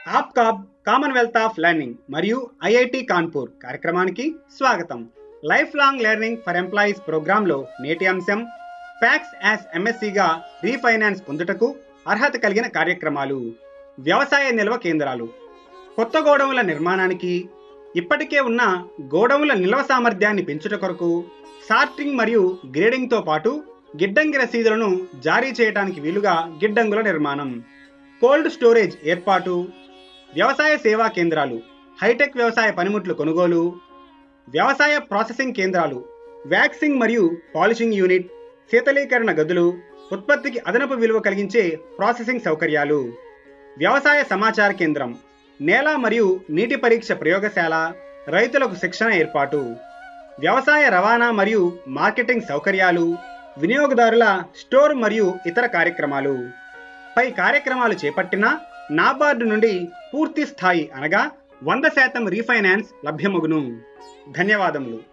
APCOB commonwealth of learning మరియు IIT Kanpur కార్యక్రమానికి స్వాగతం life long learning for employees ప్రోగ్రాంలో నేటి అంశం ప్యాక్స్ యాజ్ ఎంఎస్సిగా రీఫైనాన్స్ పొందుటకు అర్హత కలిగిన కార్యక్రమాలు వ్యవసాయ నిల్వ కేంద్రాలు కొత్త గోడౌన్ల నిర్మాణానికి ఇప్పటికే ఉన్న గోడౌన్ల నిల్వ సామర్థ్యాన్ని పెంచుట కొరకు సార్టింగ్ మరియు గ్రేడింగ్తో పాటు గిడ్డంగి రసీదులను జారీ చేయడానికి వీలుగా గిడ్డంగుల నిర్మాణం కోల్డ్ స్టోరేజ్ ఏర్పాటు వ్యవసాయ సేవా కేంద్రాలు హైటెక్ వ్యవసాయ పనిముట్లు కొనుగోలు వ్యవసాయ ప్రాసెసింగ్ కేంద్రాలు వ్యాక్సింగ్ మరియు పాలిషింగ్ యూనిట్ శీతలీకరణ గదులు ఉత్పత్తికి అదనపు విలువ కలిగించే ప్రాసెసింగ్ సౌకర్యాలు వ్యవసాయ సమాచార కేంద్రం నేల మరియు నీటి పరీక్ష ప్రయోగశాల రైతులకు శిక్షణ ఏర్పాటు వ్యవసాయ రవాణా మరియు మార్కెటింగ్ సౌకర్యాలు వినియోగదారుల స్టోర్ మరియు ఇతర కార్యక్రమాలు పై కార్యక్రమాలు చేపట్టిన నాబార్డు నుండి పూర్తి స్థాయి అనగా వంద శాతం రీఫైనాన్స్ లభ్యమగును ధన్యవాదములు